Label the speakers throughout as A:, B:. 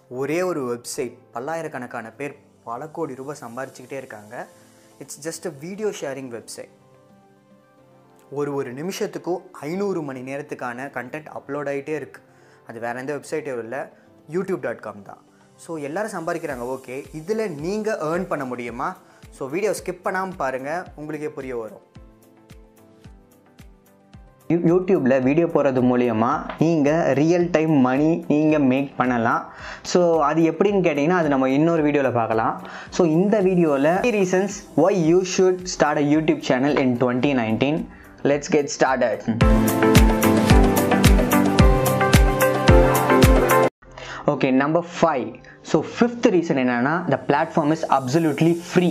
A: ஒரே ஒரு வெப்சைட் பல்லாயிரக்கணக்கான பேர் பல கோடி ரூபாய் சம்பாரிச்சுக்கிட்டே இருக்காங்க it's just a video sharing website ஒரு ஒரு நிமிஷத்துக்கும் ஐநூறு மணி நேரத்துக்கான கண்டென்ட் அப்லோட் ஆகிட்டே இருக்குது அது வேறு எந்த வெப்சைட்டும் இல்லை யூடியூப் டாட் காம் தான் ஸோ எல்லோரும் சம்பாதிக்கிறாங்க ஓகே இதில் நீங்கள் ஏர்ன் பண்ண முடியுமா ஸோ வீடியோ ஸ்கிப் பண்ணாமல் பாருங்கள் உங்களுக்கே புரிய வரும் யூ- யூடியூப்பில் வீடியோ போடுறது மூலியமா நீங்கள் ரியல் டைம் மணி நீங்கள் மேக் பண்ணலாம் ஸோ அது எப்படின்னு கேட்டிங்கன்னா அது நம்ம இன்னொரு வீடியோவில் பார்க்கலாம் ஸோ இந்த வீடியோவில் reasons why you should start a YouTube channel in twenty nineteen let's get started okay number five so fifth reason என்னென்னா the platform is absolutely free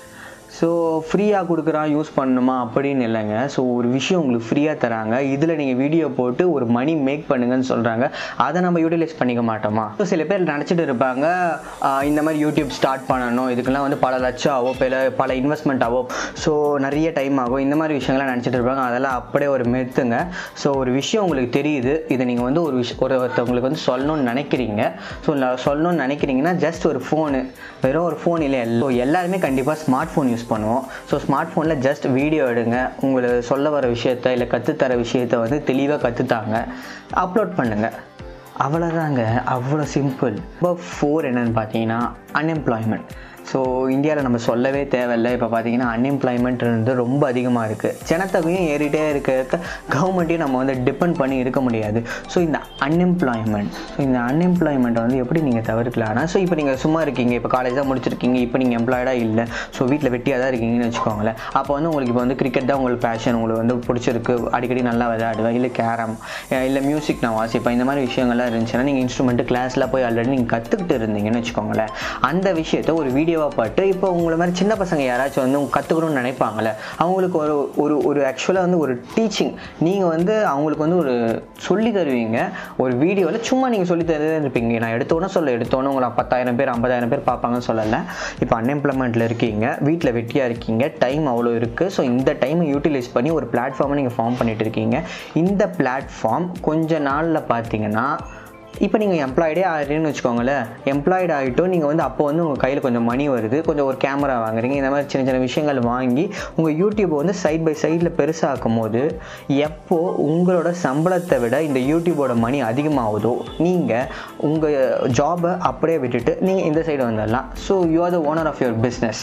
A: so ஃப்ரீயாக கொடுக்குறான் யூஸ் பண்ணணுமா அப்படின்னு இல்லைங்க ஸோ ஒரு விஷயம் உங்களுக்கு ஃப்ரீயாக தராங்க இதில் நீங்கள் வீடியோ போட்டு ஒரு மணி மேக் பண்ணுங்கன்னு சொல்கிறாங்க அதை நம்ம யூட்டிலைஸ் பண்ணிக்க மாட்டோமா ஸோ சில பேர் நினச்சிட்டு இருப்பாங்க ஆஹ் இந்த மாதிரி யூடியூப் ஸ்டார்ட் பண்ணணும் இதுக்கெல்லாம் வந்து பல லட்சம் ஆகும் பல பல இன்வெஸ்ட்மெண்ட் ஆகும் ஸோ நிறைய டைம் ஆகும் இந்த மாதிரி விஷயங்கள்லாம் நினச்சிட்டு இருப்பாங்க அதெல்லாம் அப்படியே ஒரு மெத்துங்க ஸோ ஒரு விஷயம் உங்களுக்கு தெரியுது இதை நீங்கள் வந்து ஒரு விஷயம் ஒரு ஒருத்தவங்களுக்கு வந்து சொல்லணும்னு நினைக்கிறீங்க ஸோ சொல்லணும்னு நினைக்கிறீங்கன்னா ஜஸ்ட் ஒரு ஃபோனு வெறும் ஒரு ஃபோன் இல்லை ஸோ எல்லாருமே கண்டிப்பாக ஸ்மார்ட் ஃபோன் யூஸ் பண்ணுவோம் ஸோ ஸ்மார்ட் ஃபோனில் ஜஸ்ட் வீடியோ எடுங்க உங்களுக்கு சொல்ல வர விஷயத்த இல்லை கற்றுத்தர விஷயத்த வந்து தெளிவாக கற்றுத்தாங்க அப்லோட் பண்ணுங்கள் அவ்வளோதாங்க அவ்வளோ சிம்பிள் இப்போ ஃபோர் என்னன்னு பார்த்தீங்கன்னா அன்எம்ப்ளாய்மெண்ட் ஸோ இந்தியாவில் நம்ம சொல்லவே தேவையில்லை இப்போ பார்த்தீங்கன்னா அன்எம்ப்ளாய்மெண்ட் வந்து ரொம்ப அதிகமாக இருக்குது ஜனத்தொகையும் ஏறிட்டே இருக்க இருக்க கவர்மெண்ட்டையும் நம்ம வந்து டிபெண்ட் பண்ணி இருக்க முடியாது ஸோ இந்த அன்எம்ப்ளாய்மெண்ட் ஸோ இந்த அன்எம்ப்ளாய்மெண்ட்டை வந்து எப்படி நீங்கள் தவிர்க்கலாம்னா ஸோ இப்போ நீங்கள் சும்மா இருக்கீங்க இப்போ காலேஜ் தான் முடிச்சிருக்கீங்க இப்போ நீங்கள் எம்ப்ளாய்டாக இல்லை ஸோ வீட்டில் வெட்டியாக தான் இருக்கீங்கன்னு வச்சுக்கோங்களேன் அப்போ வந்து உங்களுக்கு இப்போ வந்து கிரிக்கெட் தான் உங்களுக்கு பேஷன் உங்களுக்கு வந்து பிடிச்சிருக்கு அடிக்கடி நல்லா விளையாடுவேன் இல்லை கேரம் இல்லை மியூசிக் நான் வாசிப்பேன் இந்த மாதிரி விஷயங்கள்லாம் இருந்துச்சுன்னா நீங்கள் இன்ஸ்ட்ருமெண்ட்டு கிளாஸில் போய் ஆல்ரெடி நீங்கள் கற்றுக்கிட்டு இருந்தீங்கன்னு வச்சுக்கோங்களேன் அந்த விஷயத்த ஒரு வீடியோவாக பாட்டு இப்போ உங்களை மாதிரி சின்ன பசங்க யாராச்சும் வந்து கற்றுக்கணும்னு நினைப்பாங்கல்ல அவங்களுக்கு ஒரு ஒரு ஒரு ஆக்சுவலாக வந்து ஒரு டீச்சிங் நீங்கள் வந்து அவங்களுக்கு வந்து ஒரு சொல்லி தருவீங்க ஒரு வீடியோவில் சும்மா நீங்கள் சொல்லி தருதே இருப்பீங்க நான் எடுத்தோன்னே சொல்ல எடுத்தோன்னே உங்களை பத்தாயிரம் பேர் ஐம்பதாயிரம் பேர் பார்ப்பாங்கன்னு சொல்லலை இப்போ அன்எம்ப்ளாய்மெண்ட்டில் இருக்கீங்க வீட்டில் வெட்டியாக இருக்கீங்க டைம் அவ்வளோ இருக்குது ஸோ இந்த டைமை யூட்டிலைஸ் பண்ணி ஒரு பிளாட்ஃபார்மை நீங்கள் ஃபார்ம் பண்ணிட்டு இருக்கீங்க இந்த பிளாட்ஃபார்ம் கொஞ்ச நாளில் பார்த்தீங்கன்னா இப்போ நீங்கள் எம்ப்ளாய்டே ஆகிறீங்கன்னு வச்சுக்கோங்களேன் எம்ப்ளாய்டு ஆகிட்டும் நீங்கள் வந்து அப்போ வந்து உங்கள் கையில் கொஞ்சம் மணி வருது கொஞ்சம் ஒரு கேமரா வாங்குறீங்க இந்த மாதிரி சின்ன சின்ன விஷயங்கள் வாங்கி உங்கள் யூடியூப்பை வந்து சைட் பை சைடில் பெருசாக்கும் போது எப்போ உங்களோட சம்பளத்தை விட இந்த யூடியூபோட மணி அதிகமாகுதோ நீங்கள் உங்கள் ஜாபை அப்படியே விட்டுட்டு நீங்கள் இந்த சைடு வந்துடலாம் so you are the owner of your business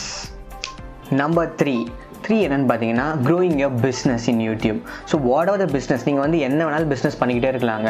A: number three three என்னன்னு பார்த்தீங்கன்னா growing your business in YouTube so what are the business நீங்கள் வந்து என்ன வேணாலும் பிஸ்னஸ் பண்ணிக்கிட்டே இருக்கலாங்க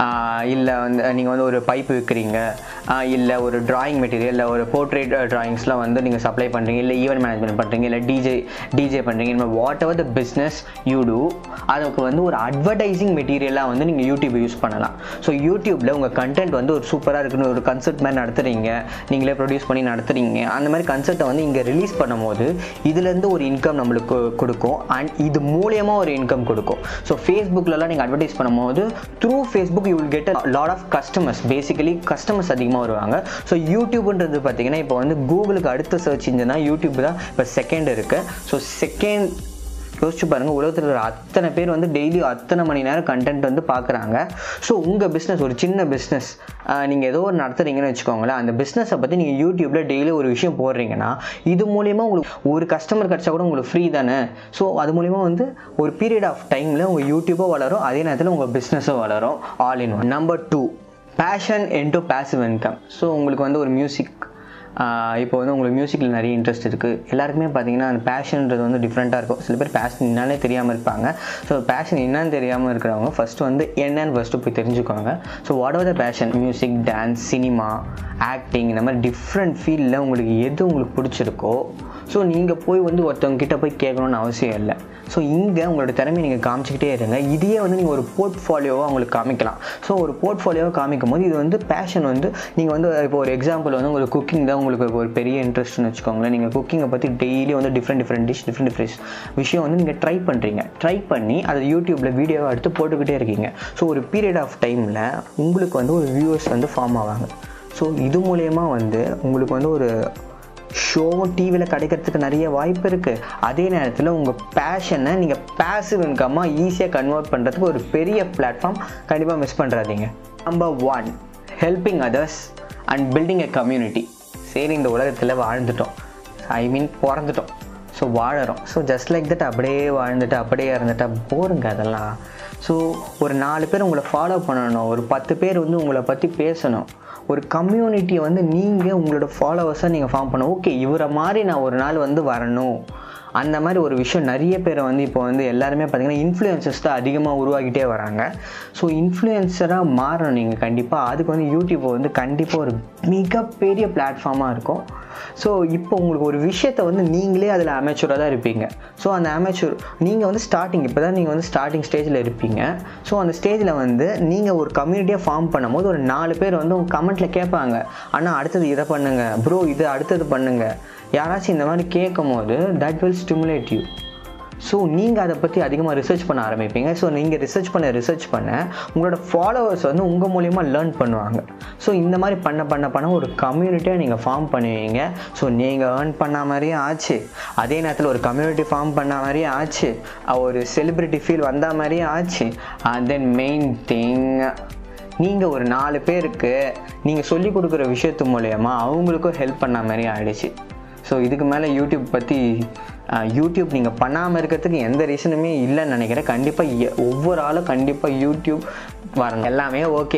A: இல்லை வந்து நீங்கள் வந்து ஒரு பைப் விற்கிறீங்க இல்லை ஒரு டிராயிங் மெட்டீரியல் இல்லை ஒரு போர்ட்ரேட் ட்ராயிங்ஸ்லாம் வந்து நீங்கள் சப்ளை பண்ணுறீங்க இல்லை ஈவெண்ட் மேனேஜ்மெண்ட் பண்ணுறீங்க இல்லை டிஜே டிஜே பண்ணுறீங்க இந்த whatever the business you do அதுக்கு வந்து ஒரு அட்வர்டைசிங் மெட்டீரியலாக வந்து நீங்கள் யூடியூப் யூஸ் பண்ணலாம் ஸோ யூடியூப்பில் உங்கள் கண்டென்ட் வந்து ஒரு சூப்பராக இருக்குன்னு ஒரு கன்சர்ட் மாதிரி நடத்துகிறீங்க நீங்களே ப்ரொடியூஸ் பண்ணி நடத்துகிறீங்க அந்த மாதிரி கன்சர்ட்டை வந்து இங்கே ரிலீஸ் பண்ணும்போது இதுலேருந்து ஒரு இன்கம் நம்மளுக்கு கொடுக்கும் அண்ட் இது மூலியமாக ஒரு இன்கம் கொடுக்கும் ஸோ ஃபேஸ்புக்லலாம் நீங்கள் அட்வர்டைஸ் பண்ணும்போது through Facebook you will get a lot of customers basically customers அதிகமாக வருவாங்க ஸோ யூடியூப்ன்றது பார்த்தீங்கன்னா இப்போ வந்து கூகுளுக்கு அடுத்த சர்ச் இன்ஜினா யூடியூப் தான் இப்போ செகண்ட் இருக்குது ஸோ செகண்ட் யோசிச்சு பாருங்கள் உலகத்தில் இருக்கிற அத்தனை பேர் வந்து டெய்லி அத்தனை மணி நேரம் கண்டென்ட் வந்து பார்க்குறாங்க ஸோ உங்கள் பிஸ்னஸ் ஒரு சின்ன பிஸ்னஸ் நீங்கள் ஏதோ ஒரு நடத்துறீங்கன்னு வச்சுக்கோங்களேன் அந்த பிஸ்னஸை பற்றி நீங்கள் யூடியூப்பில் டெய்லி ஒரு விஷயம் போடுறீங்கன்னா இது மூலிமா உங்களுக்கு ஒரு கஸ்டமர் கிடச்சா கூட உங்களுக்கு ஃப்ரீ தானே ஸோ அது மூலிமா வந்து ஒரு பீரியட் ஆஃப் டைமில் உங்கள் யூடியூபும் வளரும் அதே நேரத்தில் உங்கள் பிஸ்னஸும் வளரும் all in one number two passion into passive income so உங்களுக்கு வந்து ஒரு மியூசிக் இப்போ வந்து உங்களுக்கு மியூசிக்கில் நிறைய இன்ட்ரெஸ்ட் இருக்குது எல்லாருக்குமே பார்த்தீங்கன்னா அந்த பேஷன்ன்றது வந்து டிஃப்ரெண்ட்டாக இருக்கும் சில பேர் பேஷன் என்னன்னே தெரியாமல் இருப்பாங்க ஸோ பேஷன் என்னன்னு தெரியாமல் இருக்கிறவங்க ஃபஸ்ட்டு வந்து என்னன்னு ஃபஸ்ட்டு போய் தெரிஞ்சுக்கோங்க so what are the passion music dance cinema acting இந்த மாதிரி டிஃப்ரெண்ட் ஃபீல்டில் உங்களுக்கு எது உங்களுக்கு பிடிச்சிருக்கோ ஸோ நீங்கள் போய் வந்து ஒருத்தவங்க கிட்ட போய் கேட்கணுன்னு அவசியம் இல்லை ஸோ இங்கே உங்களோட திறமையை நீங்கள் காமிச்சிக்கிட்டே இருங்க இதையே வந்து நீங்கள் ஒரு போர்ட்ஃபோலியோவாக உங்களுக்கு காமிக்கலாம் ஸோ ஒரு போர்ட்ஃபோலியோவாக காமிக்கும் போது இது வந்து பேஷன் வந்து நீங்கள் வந்து இப்போ ஒரு எக்ஸாம்பிள் வந்து உங்களுக்கு குக்கிங் தான் உங்களுக்கு ஒரு பெரிய இன்ட்ரெஸ்ட்னு வச்சுக்கோங்களேன் நீங்கள் குக்கிங்கை பற்றி டெய்லி வந்து different different dish different different விஷயம் வந்து நீங்கள் ட்ரை பண்ணுறீங்க ட்ரை பண்ணி அதை யூடியூப்பில் வீடியோவை எடுத்து போட்டுக்கிட்டே இருக்கீங்க ஸோ ஒரு பீரியட் ஆஃப் டைமில் உங்களுக்கு வந்து ஒரு வியூவர்ஸ் வந்து ஃபார்ம் ஆவாங்க ஸோ இது மூலயமா வந்து உங்களுக்கு வந்து ஒரு ஷோவும் டிவியில் கிடைக்கிறதுக்கு நிறைய வாய்ப்பு இருக்குது அதே நேரத்தில் உங்கள் பேஷனை நீங்கள் பேசிவ் இன்கம்மாக ஈஸியாக கன்வெர்ட் பண்ணுறதுக்கு ஒரு பெரிய பிளாட்ஃபார்ம் கண்டிப்பாக மிஸ் பண்ணுறாதீங்க number one helping others and building a community சரி இந்த உலகத்தில் வாழ்ந்துட்டோம் ஐ மீன் பிறந்துட்டோம் ஸோ வாழறோம் ஸோ ஜஸ்ட் லைக் தட் அப்படியே வாழ்ந்துட்டு அப்படியே இறந்துட்டா போருங்க அதெல்லாம் ஸோ ஒரு நாலு பேர் உங்களை ஃபாலோ பண்ணணும் ஒரு பத்து பேர் வந்து உங்களை பற்றி பேசணும் ஒரு கம்யூனிட்டியை வந்து நீங்கள் உங்களோட ஃபாலோவர்ஸை நீங்கள் ஃபார்ம் பண்ண ஓகே இவரை மாதிரி நான் ஒரு நாள் வந்து வரணும் அந்த மாதிரி ஒரு விஷயம் நிறைய பேரை வந்து இப்போ வந்து எல்லாருமே பார்த்தீங்கன்னா இன்ஃப்ளூயன்சஸ் தான் அதிகமாக உருவாக்கிட்டே வராங்க ஸோ இன்ஃப்ளூயன்சராக மாறணும் நீங்கள் கண்டிப்பாக அதுக்கு வந்து யூடியூப் வந்து கண்டிப்பாக ஒரு மிகப்பெரிய பிளாட்ஃபார்மாக இருக்கும் ஸோ இப்போ உங்களுக்கு ஒரு விஷயத்தை வந்து நீங்களே அதில் அமேச்சூராக தான் இருப்பீங்க ஸோ அந்த அமேச்சூர் நீங்கள் வந்து ஸ்டார்டிங் இப்போ தான் நீங்கள் வந்து ஸ்டார்டிங் ஸ்டேஜில் இருப்பீங்க ஸோ அந்த ஸ்டேஜில் வந்து நீங்கள் ஒரு கம்யூனிட்டியாக ஃபார்ம் பண்ணும்போது ஒரு நாலு பேர் வந்து உங்கள் கமெண்ட்டில் கேட்பாங்க அண்ணா அடுத்தது இதை பண்ணுங்க ப்ரோ இது அடுத்தது பண்ணுங்க யாராச்சும் இந்த மாதிரி கேட்கும் போது that will stimulate you so நீங்கள் அதை பற்றி அதிகமாக ரிசர்ச் பண்ண ஆரம்பிப்பீங்க ஸோ நீங்கள் ரிசர்ச் பண்ண ரிசர்ச் பண்ண உங்களோட ஃபாலோவர்ஸ் வந்து உங்கள் மூலிமா லேர்ன் பண்ணுவாங்க ஸோ இந்த மாதிரி பண்ண பண்ண பண்ண ஒரு கம்யூனிட்டியாக நீங்கள் ஃபார்ம் பண்ணுவீங்க ஸோ நீங்கள் ஏர்ன் பண்ண மாதிரியே ஆச்சு அதே நேரத்தில் ஒரு கம்யூனிட்டி ஃபார்ம் பண்ண மாதிரியே ஆச்சு ஒரு செலிப்ரிட்டி ஃபீல் வந்த மாதிரியே ஆச்சு அண்ட் தென் மெயின் திங் நீங்கள் ஒரு நாலு பேருக்கு நீங்கள் சொல்லி கொடுக்குற விஷயத்து மூலயமா அவங்களுக்கும் ஹெல்ப் பண்ண மாதிரி ஆயிடுச்சு ஸோ இதுக்கு மேலே யூடியூப் பற்றி யூடியூப் நீங்கள் பண்ணாமல் இருக்கிறதுக்கு எந்த ரீசனுமே இல்லைன்னு நினைக்கிறேன் கண்டிப்பாக ஒவ்வொரு ஆளும் கண்டிப்பாக யூடியூப் வரணும் எல்லாமே ஓகே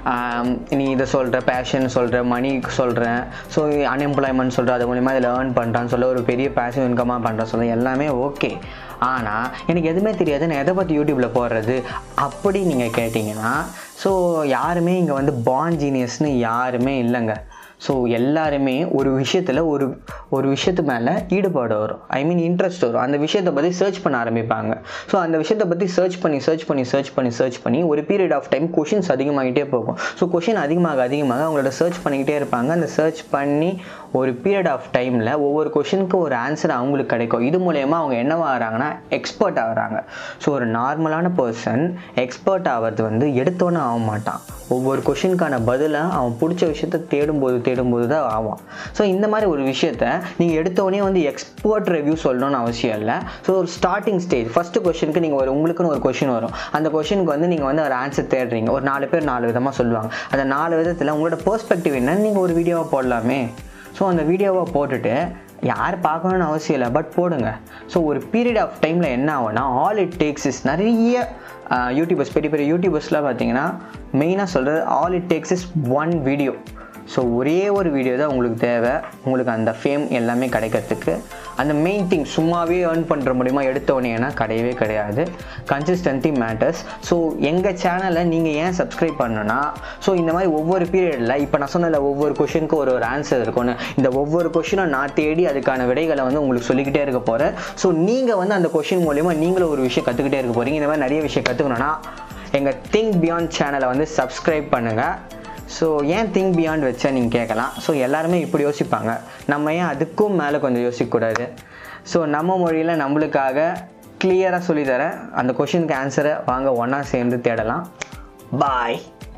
A: நீ இதை சொல்கிற பேஷன் சொல்கிற மணி சொல்கிறேன் ஸோ அன்எம்ப்ளாய்மெண்ட் சொல்கிற அது மூலிமா இதில் ஏர்ன் பண்ணுறான்னு சொல்ல ஒரு பெரிய பேஷன் இன்கமாக பண்ணுறேன் சொல்ல எல்லாமே ஓகே ஆனால் எனக்கு எதுவுமே தெரியாது நான் எதை பற்றி யூடியூப்பில் போடுறது அப்படி நீங்கள் கேட்டிங்கன்னா ஸோ யாருமே இங்கே வந்து பான் ஜீனியஸ்னு யாருமே இல்லைங்க ஸோ எல்லாருமே ஒரு விஷயத்தில் ஒரு ஒரு விஷயத்து மேலே ஈடுபாடு வரும் ஐ மீன் இன்ட்ரெஸ்ட் வரும் அந்த விஷயத்தை பற்றி சர்ச் பண்ண ஆரம்பிப்பாங்க ஸோ அந்த விஷயத்தை பற்றி சர்ச் பண்ணி சர்ச் பண்ணி சர்ச் பண்ணி சர்ச் பண்ணி ஒரு பீரியட் ஆஃப் டைம் கொஷின்ஸ் அதிகமாகிட்டே போகும் ஸோ கொஷின் அதிகமாக அதிகமாக அவங்களோட சர்ச் பண்ணிக்கிட்டே இருப்பாங்க அந்த சர்ச் பண்ணி ஒரு பீரியட் ஆஃப் டைமில் ஒவ்வொரு கொஷினுக்கும் ஒரு ஆன்சர் அவங்களுக்கு கிடைக்கும் இது மூலயமா அவங்க என்னவா ஆகிறாங்கன்னா எக்ஸ்பர்ட் ஆகிறாங்க ஸோ ஒரு நார்மலான பர்சன் எக்ஸ்பர்ட் ஆகிறது வந்து எடுத்தோன்னே ஆக மாட்டான் ஒவ்வொரு கொஷினுக்கான பதிலை அவன் பிடிச்ச விஷயத்த தேடும்போது தேடும்போது தான் ஆவான் ஸோ இந்த மாதிரி ஒரு விஷயத்த நீங்கள் எடுத்தோடனே வந்து எக்ஸ்பர்ட் ரிவ்யூ சொல்லணும்னு அவசியம் இல்லை ஸோ ஒரு ஸ்டார்டிங் ஸ்டேஜ் ஃபஸ்ட்டு கொஷனுக்கு நீங்கள் ஒரு உங்களுக்குன்னு ஒரு கொஷின் வரும் அந்த கொஷனுக்கு வந்து நீங்கள் வந்து ஒரு ஆன்சர் தேடுறீங்க ஒரு நாலு பேர் நாலு விதமாக சொல்லுவாங்க அந்த நாலு விதத்தில் உங்களோட பெர்ஸ்பெக்டிவ் என்னன்னு நீங்கள் ஒரு வீடியோவை போடலாமே ஸோ அந்த வீடியோவை போட்டுட்டு யார் பார்க்கணும்னு அவசியம் இல்லை பட் போடுங்க ஸோ ஒரு பீரியட் ஆஃப் டைமில் என்ன ஆகும்னா ஆல் இட் டேக்ஸ் இஸ் நிறைய யூடியூபர்ஸ் பெரிய பெரிய யூடியூபர்ஸ்லாம் பார்த்தீங்கன்னா மெயினாக சொல்கிறது all it takes is one video so ஒரே ஒரு வீடியோ தான் உங்களுக்கு தேவை உங்களுக்கு அந்த ஃபேம் எல்லாமே கிடைக்கிறதுக்கு அந்த மெயின் திங் சும்மாவே ஏர்ன் பண்ணுற மூலிமா எடுத்தோடனேனா கிடையவே கிடையாது கன்சிஸ்டன்சி மேட்டர்ஸ் ஸோ எங்கள் சேனலை நீங்கள் ஏன் சப்ஸ்கிரைப் பண்ணணும்னா ஸோ இந்த மாதிரி ஒவ்வொரு பீரியடில் இப்போ நான் சொன்னதில்ல ஒவ்வொரு கொஷனுக்கும் ஒரு ஒரு ஆன்சர் இருக்கும்னு இந்த ஒவ்வொரு கொஷினும் நான் தேடி அதுக்கான விடைகளை வந்து உங்களுக்கு சொல்லிக்கிட்டே இருக்க போகிறேன் ஸோ நீங்கள் வந்து அந்த கொஷின் மூலிமா நீங்களும் ஒரு விஷயம் கற்றுக்கிட்டே இருக்க போகிறீங்க இந்த மாதிரி நிறைய விஷயம் கற்றுக்கணும்னா எங்கள் திங்க் பியாண்ட் சேனலை வந்து சப்ஸ்கிரைப் பண்ணுங்கள் ஸோ ஏன் திங்க் பியாண்ட் வச்சா நீங்கள் கேட்கலாம் ஸோ எல்லாருமே இப்படி யோசிப்பாங்க நம்ம ஏன் அதுக்கும் மேலே கொஞ்சம் யோசிக்கக்கூடாது ஸோ நம்ம மொழியில் நம்மளுக்காக கிளியராக சொல்லித்தரேன் அந்த கொஷினுக்கு ஆன்சரை வாங்க ஒன்றா சேர்ந்து தேடலாம் பாய்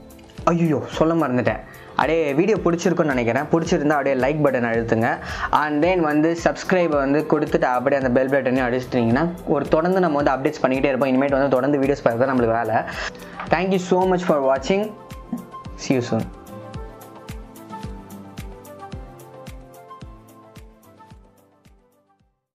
A: ஐயோ சொல்ல மறந்துட்டேன் அப்படியே வீடியோ பிடிச்சிருக்குன்னு நினைக்கிறேன் பிடிச்சிருந்தா அப்படியே லைக் பட்டன் அழுத்துங்க அண்ட் தென் வந்து சப்ஸ்கிரைபை வந்து கொடுத்துட்டு அப்படியே அந்த பெல் பட்டனையும் அடிச்சிட்டிங்கன்னா ஒரு தொடர்ந்து நம்ம வந்து அப்டேட்ஸ் பண்ணிக்கிட்டே இருப்போம் இனிமேட் வந்து தொடர்ந்து வீடியோஸ் பார்க்குறது நம்மளுக்கு வேலை தேங்க்யூ ஸோ மச் ஃபார் வாட்சிங் See you soon.